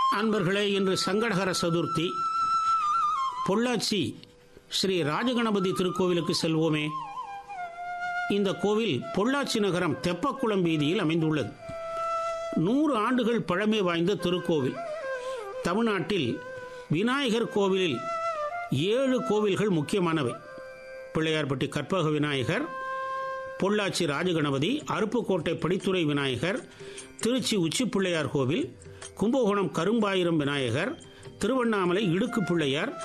அன்பர்களே இன்று சங்கடகர சதுர்த்தி பொள்ளாச்சி ஸ்ரீ ராஜகணபதி திருக்கோவிலுக்கு செல்வோமே இந்த கோவில் பொள்ளாச்சி நகரம் தெப்பக்குளம் வீதியில் அமைந்துள்ளது நூறு ஆண்டுகள் பழமை வாய்ந்த திருக்கோவில் தமிழ்நாட்டில் விநாயகர் கோவிலில் ஏழு கோவில்கள் முக்கியமானவை பிள்ளையார்பட்டி கற்பக விநாயகர் பொள்ளாச்சி ராஜகணபதி அருப்புக்கோட்டை படித்துறை விநாயகர் திருச்சி உச்சி பிள்ளையார் கோவில் கும்பகோணம் கரும்பாயிரம் விநாயகர் திருவண்ணாமலை இடுக்கு பிள்ளையார்